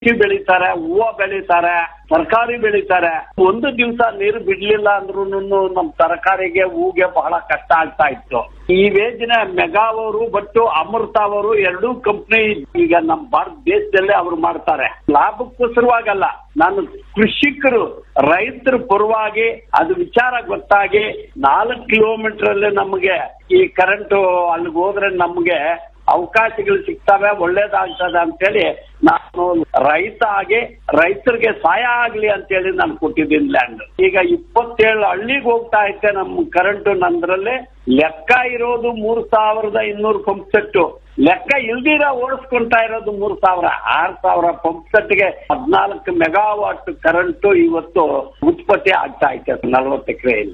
ಅಕ್ಕಿ ಬೆಳಿತಾರೆ ಹೂವು ಬೆಳಿತಾರೆ ತರಕಾರಿ ಬೆಳಿತಾರೆ ಒಂದು ದಿವಸ ನೀರು ಬಿಡ್ಲಿಲ್ಲ ಅಂದ್ರೂ ನಮ್ ತರಕಾರಿಗೆ ಹೂಗೆ ಬಹಳ ಕಷ್ಟ ಆಗ್ತಾ ಇತ್ತು ಈ ವೇಜಿನ ಮೆಗಾ ಅವರು ಬಟ್ಟು ಅಮೃತ ಅವರು ಎರಡೂ ಕಂಪ್ನಿ ಈಗ ನಮ್ಮ ಭಾರತ ದೇಶದಲ್ಲೇ ಅವರು ಮಾಡ್ತಾರೆ ಲಾಭಕ್ಕೋಸ್ಕರವಾಗಲ್ಲ ನಾನು ಕೃಷಿಕರು ರೈತರ ಪರವಾಗಿ ಅದು ವಿಚಾರ ಗೊತ್ತಾಗಿ ನಾಲ್ಕು ಕಿಲೋಮೀಟರ್ ಅಲ್ಲಿ ನಮಗೆ ಈ ಕರೆಂಟ್ ಅಲ್ಲಿಗೆ ಹೋದ್ರೆ ನಮ್ಗೆ ಅವಕಾಶಗಳು ಸಿಗ್ತವೆ ಒಳ್ಳೇದಾಗ್ತದೆ ಅಂತೇಳಿ ನಾನು ರೈತ ಆಗಿ ರೈತರಿಗೆ ಸಹಾಯ ಆಗ್ಲಿ ಅಂತೇಳಿ ನಾನು ಕೊಟ್ಟಿದ್ದೀನಿ ಲ್ಯಾಂಡ್ ಈಗ ಇಪ್ಪತ್ತೇಳು ಹಳ್ಳಿಗೆ ಹೋಗ್ತಾ ಐತೆ ನಮ್ಮ ಕರೆಂಟ್ ನಂದ್ರಲ್ಲಿ ಲೆಕ್ಕ ಇರೋದು ಮೂರ್ ಸಾವಿರದ ಇನ್ನೂರು ಪಂಪ್ ಸೆಟ್ ಲೆಕ್ಕ ಇಲ್ದಿರ ಓಡಿಸ್ಕೊಂತಾ ಇರೋದು ಮೂರ್ ಸಾವಿರ ಆರ್ ಸಾವಿರ ಪಂಪ್ ಸೆಟ್ಗೆ ಹದಿನಾಲ್ಕು ಮೆಗಾವಾಟ್ ಕರೆಂಟ್ ಇವತ್ತು ಉತ್ಪತ್ತಿ ಆಗ್ತಾ ಐತೆ ನಲವತ್ತು ಎಕರೆಯಲ್ಲಿ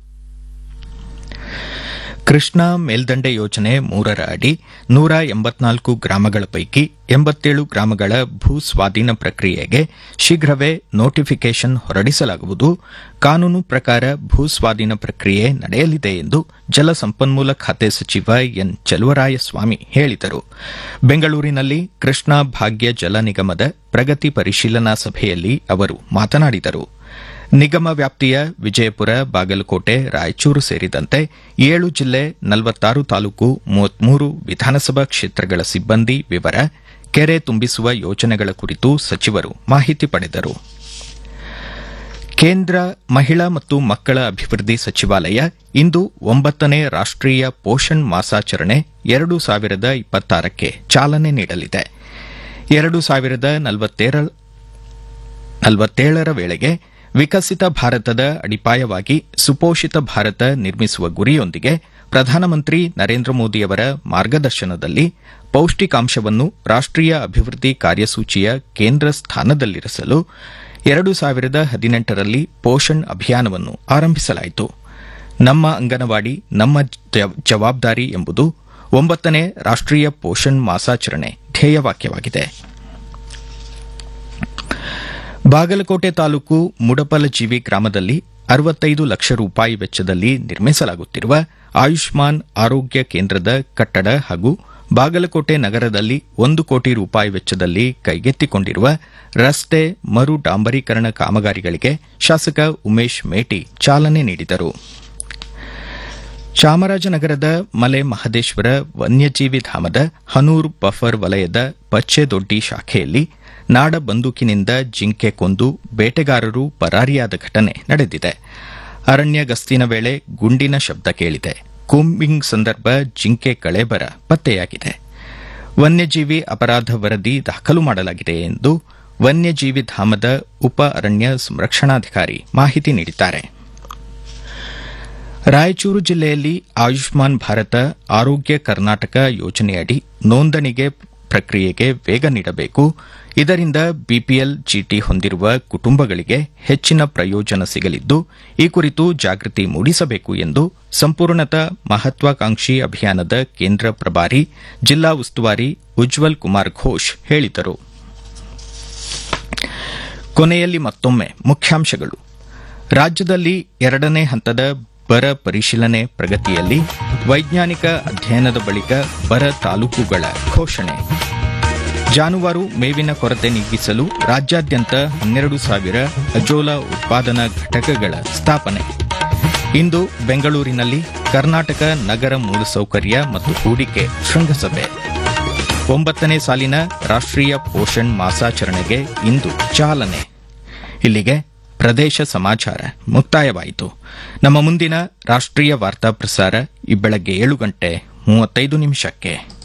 ಕೃಷ್ಣಾ ಮೇಲ್ದಂಡೆ ಯೋಜನೆ ಮೂರರ ಅಡಿ ನೂರ ಎಂಬತ್ನಾಲ್ಕು ಗ್ರಾಮಗಳ ಪೈಕಿ ಎಂಬತ್ತೇಳು ಗ್ರಾಮಗಳ ಭೂ ಸ್ವಾಧೀನ ಪ್ರಕ್ರಿಯೆಗೆ ಶೀಘ್ರವೇ ನೋಟಿಫಿಕೇಷನ್ ಹೊರಡಿಸಲಾಗುವುದು ಕಾನೂನು ಪ್ರಕಾರ ಭೂ ಸ್ವಾಧೀನ ಪ್ರಕ್ರಿಯೆ ನಡೆಯಲಿದೆ ಎಂದು ಜಲಸಂಪನ್ಮೂಲ ಖಾತೆ ಸಚಿವ ಎನ್ ಚಲುವರಾಯಸ್ವಾಮಿ ಹೇಳಿದರು ಬೆಂಗಳೂರಿನಲ್ಲಿ ಕೃಷ್ಣಾ ಭಾಗ್ಯ ಜಲ ನಿಗಮದ ಪ್ರಗತಿ ಪರಿಶೀಲನಾ ಸಭೆಯಲ್ಲಿ ಅವರು ಮಾತನಾಡಿದರು ನಿಗಮ ವ್ಯಾಪ್ತಿಯ ವಿಜಯಪುರ ಬಾಗಲಕೋಟೆ ರಾಯಚೂರು ಸೇರಿದಂತೆ ಏಳು ಜಿಲ್ಲೆ ನಲವತ್ತಾರು ತಾಲೂಕು ಮೂವತ್ಮೂರು ವಿಧಾನಸಭಾ ಕ್ಷೇತ್ರಗಳ ಸಿಬ್ಬಂದಿ ವಿವರ ಕೆರೆ ತುಂಬಿಸುವ ಯೋಜನೆಗಳ ಕುರಿತು ಸಚಿವರು ಮಾಹಿತಿ ಪಡೆದರು ಕೇಂದ್ರ ಮಹಿಳಾ ಮತ್ತು ಮಕ್ಕಳ ಅಭಿವೃದ್ಧಿ ಸಚಿವಾಲಯ ಇಂದು ಒಂಬತ್ತನೇ ರಾಷ್ಟೀಯ ಪೋಷಣ್ ಮಾಸಾಚರಣೆ ಎರಡು ಸಾವಿರದ ಇಪ್ಪತ್ತಾರಕ್ಕೆ ಚಾಲನೆ ನೀಡಲಿದೆ ಎರಡು ಸಾವಿರದ ನಲವತ್ತೇಳರ ವೇಳೆಗೆ ವಿಕಸಿತ ಭಾರತದ ಅಡಿಪಾಯವಾಗಿ ಸುಪೋಷಿತ ಭಾರತ ನಿರ್ಮಿಸುವ ಗುರಿಯೊಂದಿಗೆ ಪ್ರಧಾನಮಂತ್ರಿ ನರೇಂದ್ರ ಮೋದಿಯವರ ಮಾರ್ಗದರ್ಶನದಲ್ಲಿ ಪೌಷ್ಟಿಕಾಂಶವನ್ನು ರಾಷ್ಟೀಯ ಅಭಿವೃದ್ಧಿ ಕಾರ್ಯಸೂಚಿಯ ಕೇಂದ್ರ ಸ್ಥಾನದಲ್ಲಿರಿಸಲು ಎರಡು ಸಾವಿರದ ಹದಿನೆಂಟರಲ್ಲಿ ಪೋಷಣ್ ಅಭಿಯಾನವನ್ನು ಆರಂಭಿಸಲಾಯಿತು ನಮ್ಮ ಅಂಗನವಾಡಿ ನಮ್ಮ ಜವಾಬ್ದಾರಿ ಎಂಬುದು ಒಂಬತ್ತನೇ ರಾಷ್ಟೀಯ ಪೋಷಣ್ ಮಾಸಾಚರಣೆ ಧ್ಯೇಯವಾಕ್ಯವಾಗಿದೆ ಬಾಗಲಕೋಟೆ ತಾಲೂಕು ಮುಡಪಲಜೀವಿ ಗ್ರಾಮದಲ್ಲಿ ಅರವತ್ತೈದು ಲಕ್ಷ ರೂಪಾಯಿ ವೆಚ್ಚದಲ್ಲಿ ನಿರ್ಮಿಸಲಾಗುತ್ತಿರುವ ಆಯುಷ್ಮಾನ್ ಆರೋಗ್ಯ ಕೇಂದ್ರದ ಕಟ್ಟಡ ಹಾಗೂ ಬಾಗಲಕೋಟೆ ನಗರದಲ್ಲಿ ಒಂದು ಕೋಟಿ ರೂಪಾಯಿ ವೆಚ್ಚದಲ್ಲಿ ಕೈಗೆತ್ತಿಕೊಂಡಿರುವ ರಸ್ತೆ ಮರು ಡಾಂಬರೀಕರಣ ಕಾಮಗಾರಿಗಳಿಗೆ ಶಾಸಕ ಉಮೇಶ್ ಮೇಟಿ ಚಾಲನೆ ನೀಡಿದರು ಚಾಮರಾಜನಗರದ ಮಲೆ ಮಹದೇಶ್ವರ ವನ್ಯಜೀವಿ ಧಾಮದ ಹನೂರ್ ಬಫರ್ ವಲಯದ ಪಚ್ಚೆದೊಡ್ಡಿ ಶಾಖೆಯಲ್ಲಿ ನಾಡ ಬಂದೂಕಿನಿಂದ ಜಿಂಕೆ ಕೊಂದು ಬೇಟೆಗಾರರು ಪರಾರಿಯಾದ ಘಟನೆ ನಡೆದಿದೆ ಅರಣ್ಯ ಗಸ್ತಿನ ವೇಳೆ ಗುಂಡಿನ ಶಬ್ದ ಕೇಳಿದೆ ಕೂಂಬಿಂಗ್ ಸಂದರ್ಭ ಜಿಂಕೆ ಕಳೇಬರ ಪತ್ತೆಯಾಗಿದೆ ವನ್ಯಜೀವಿ ಅಪರಾಧ ವರದಿ ದಾಖಲು ಮಾಡಲಾಗಿದೆ ಎಂದು ವನ್ಯಜೀವಿ ಧಾಮದ ಉಪ ಅರಣ್ಯ ಸಂರಕ್ಷಣಾಧಿಕಾರಿ ಮಾಹಿತಿ ನೀಡಿದ್ದಾರೆ ರಾಯಚೂರು ಜಿಲ್ಲೆಯಲ್ಲಿ ಆಯುಷ್ಮಾನ್ ಭಾರತ ಆರೋಗ್ಯ ಕರ್ನಾಟಕ ಯೋಜನೆಯಡಿ ನೋಂದಣಿಗೆ ಪ್ರಕ್ರಿಯೆಗೆ ವೇಗ ನೀಡಬೇಕು ಇದರಿಂದ ಬಿಪಿಎಲ್ ಚೀಟಿ ಹೊಂದಿರುವ ಕುಟುಂಬಗಳಿಗೆ ಹೆಚ್ಚಿನ ಪ್ರಯೋಜನ ಸಿಗಲಿದ್ದು ಈ ಕುರಿತು ಜಾಗೃತಿ ಮೂಡಿಸಬೇಕು ಎಂದು ಸಂಪೂರ್ಣತಾ ಮಹತ್ವಾಕಾಂಕ್ಷಿ ಅಭಿಯಾನದ ಕೇಂದ್ರ ಪ್ರಭಾರಿ ಜಿಲ್ಲಾ ಉಸ್ತುವಾರಿ ಉಜ್ವಲ್ ಕುಮಾರ್ ಘೋಷ್ ಹೇಳಿದರು ಕೊನೆಯಲ್ಲಿ ಮತ್ತೊಮ್ಮೆ ಮುಖ್ಯಾಂಶಗಳು ರಾಜ್ಯದಲ್ಲಿ ಎರಡನೇ ಹಂತದ ಬರ ಪರಿಶೀಲನೆ ಪ್ರಗತಿಯಲ್ಲಿ ವೈಜ್ಞಾನಿಕ ಅಧ್ಯಯನದ ಬಳಿಕ ಬರ ತಾಲೂಕುಗಳ ಘೋಷಣೆ ಜಾನುವಾರು ಮೇವಿನ ಕೊರತೆ ನೀಗಿಸಲು ರಾಜ್ಯಾದ್ಯಂತ ಹನ್ನೆರಡು ಸಾವಿರ ಅಜೋಲಾ ಉತ್ಪಾದನಾ ಘಟಕಗಳ ಸ್ಥಾಪನೆ ಇಂದು ಬೆಂಗಳೂರಿನಲ್ಲಿ ಕರ್ನಾಟಕ ನಗರ ಮೂಲಸೌಕರ್ಯ ಮತ್ತು ಹೂಡಿಕೆ ಶೃಂಗಸಭೆ ಒಂಬತ್ತನೇ ಸಾಲಿನ ರಾಷ್ಟೀಯ ಪೋಷಣ್ ಮಾಸಾಚರಣೆಗೆ ಇಂದು ಚಾಲನೆ ಇಲ್ಲಿಗೆ ಪ್ರದೇಶ ಸಮಾಚಾರ ಮುಕ್ತಾಯವಾಯಿತು ನಮ್ಮ ಮುಂದಿನ ರಾಷ್ಟೀಯ ವಾರ್ತಾ ಪ್ರಸಾರ ಈ ಬೆಳಗ್ಗೆ ಏಳು ಗಂಟೆ ಮೂವತ್ತೈದು ನಿಮಿಷಕ್ಕೆ